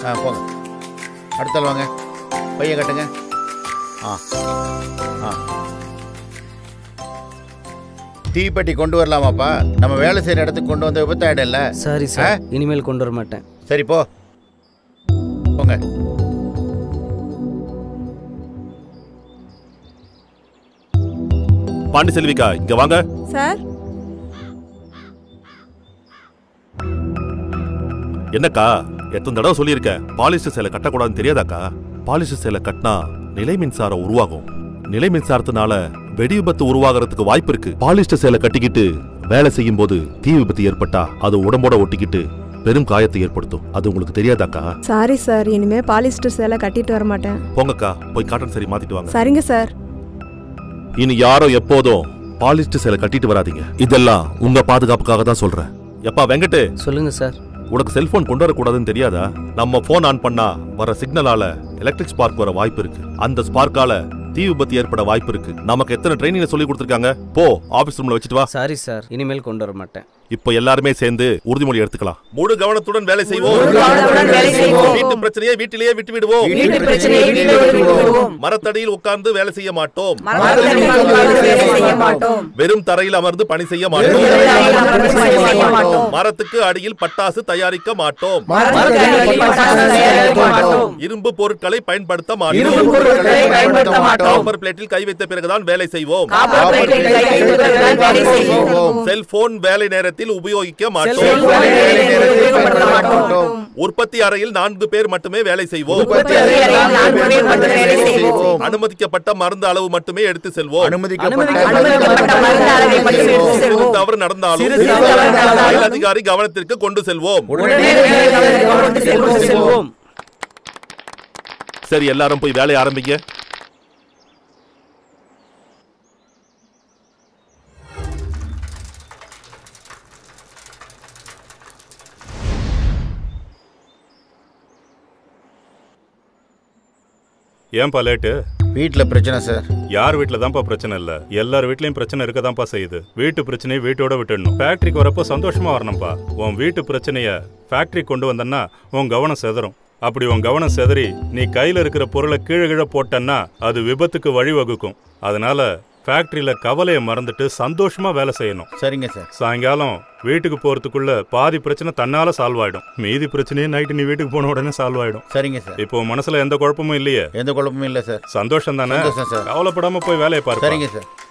ஆ போங்க அடுத்தால் வாங்க பைய கட்டுங்க ஆ ஆ தீப்பெட்டி கொண்டு வரலாமாப்பா நம்ம வேலை செய்கிற இடத்துக்கு கொண்டு வந்து விபத்தாயிடும் இல்லை சாரி சார் இனிமேல் கொண்டு வர மாட்டேன் சரி போ போங்க பாண்டி செல்விக்கா இங்க வாங்க சார் என்னக்கா எத்தனை தடவை சொல்லியிருக்கேன் பாலிஸ்டர் சேலை கட்டக்கூடாதுன்னு தெரியாதாக்கா பாலிஸ்டர் சேலை கட்டினா நிலை மின்சாரம் உருவாகும் நிலை மின்சாரத்தினால வெடி விபத்து உருவாகிறதுக்கு வாய்ப்பு இருக்கு பாலிஸ்டர் சேலை கட்டிக்கிட்டு வேலை செய்யும் போது தீ விபத்து ஏற்பட்டா அது உடம்போட ஒட்டிக்கிட்டு பெரும் காயத்தை ஏற்படுத்தும் அது உங்களுக்கு தெரியாதாக்கா சாரி சார் இனிமே பாலிஸ்டர் சேலை கட்டிட்டு வர மாட்டேன் போங்கக்கா போய் காட்டன் சரி மாத்திட்டு வாங்க சரிங்க சார் இனி யாரும் எப்போதும் பாலிஸ்டர் சேலை கட்டிட்டு வராதீங்க இதெல்லாம் உங்க பாதுகாப்புக்காக தான் சொல்றேன் எப்பா வெங்கட்டு சொல்லுங்க சார் உனக்கு செல்போன் கொண்டு வரக்கூடாதுன்னு தெரியாதா நம்ம போன் ஆன் பண்ணா வர சிக்னலால எலக்ட்ரிக் ஸ்பார்க் வர வாய்ப்பு இருக்கு அந்த ஸ்பார்க்கால தீ விபத்து ஏற்பட வாய்ப்பு இருக்கு நமக்கு எத்தனை ட்ரைனிங் சொல்லி கொடுத்துருக்காங்க போ ஆபீஸ் ரூம்ல வச்சுட்டு வா சாரி சார் இனிமேல் கொண்டு வர மாட்டேன் இப்ப எல்லாருமே சேர்ந்து உறுதிமொழி எடுத்துக்கலாம் முழு கவனத்துடன் வேலை செய்வோம் கவனத்துடன் வேலை செய்வோம். வீட்டு பிரச்சனையை வீட்டிலேயே விட்டு விடுவோம் வீட்டு பிரச்சனையை வீட்டிலே விட்டு விடுவோம். மரத்தடியில் உட்கார்ந்து வேலை செய்ய மாட்டோம் மரத்தடியில் உட்கார்ந்து வேலை செய்ய மாட்டோம். வெறும் தரையில் அமர்ந்து பணி செய்ய வெறும் தரையில் அமர்ந்து பணி செய்ய மாட்டோம் மாட்டோம். மரத்துக்கு அடியில் பட்டாசு தயாரிக்க மாட்டோம் மரத்துக்கு அடியில் பட்டாசு தயாரிக்க மாட்டோம். இரும்பு பொருட்களை பயன்படுத்த இரும்பு மாட்டோம் பொருட்களை பயன்படுத்த மாட்டோம். காப்பர் பிளேட்டில் கை வைத்த பிறகுதான் வேலை செய்வோம் காப்பர் பிளேட்டில் கை வைத்த பிறகுதான் வேலை செய்வோம். செல்போன் வேலை நேரத்தில் உபயோகிக்க செல்போன் மாட்டோம் வேலை நேரத்தில் உபயோகப்படுத்த மாட்டோம். உற்பத்தி அறையில் நான்கு பேர் மட்டுமே வேலை செய்வோம் உற்பத்தி அறையில் நான்கு பேர் மட்டுமே வேலை செய்வோம். அனுமதிக்கப்பட்ட மருந்து அளவு மட்டுமே எடுத்து செல்வோம் அனுமதிக்கப்பட்ட மருந்து அளவை மட்டுமே எடுத்து சிறு செல்வோம். தவறு நடந்தாலும் சிறு தவறு நடந்தாலும் மேல் அதிகாரி கவனத்திற்கு கொண்டு செல்வோம் உடனே வேலை கவனத்துக்கு கொண்டு செல்வோம். சரி எல்லாரும் போய் வேலையை ஆரம்பிங்க ஏன்பா லேட்டு வீட்டில் பிரச்சனை சார் யார் வீட்டில் தான்ப்பா பிரச்சனை இல்லை எல்லார் வீட்லயும் பிரச்சனை இருக்க தான்ப்பா செய்யுது வீட்டு பிரச்சனையை வீட்டோட விட்டுடணும் ஃபேக்டரிக்கு வரப்போ சந்தோஷமா வரணும்ப்பா உன் வீட்டு பிரச்சனைய ஃபேக்டரி கொண்டு வந்தன்னா உன் கவனம் செதறும் அப்படி உன் கவனம் செதறி நீ கையில இருக்கிற பொருளை கீழே கீழே போட்டன்னா அது விபத்துக்கு வழிவகுக்கும் அதனால ஃபேக்டரியில கவலையை மறந்துட்டு சந்தோஷமா வேலை செய்யணும் சரிங்க சார் சாயங்காலம் வீட்டுக்கு போறதுக்குள்ள பாதி பிரச்சனை தன்னால சால்வ் ஆயிடும் மீதி பிரச்சனையே நைட்டு நீ வீட்டுக்கு போன உடனே சால்வ் ஆயிடும் சரிங்க சார் இப்போ உன் மனசுல எந்த குழப்பமும் இல்லையே எந்த குழப்பமும் இல்லை சார் சந்தோஷம் தானே சந்தோஷம் சார் கவலைப்படாம போய் வேலையை பாரு சரிங்க சார்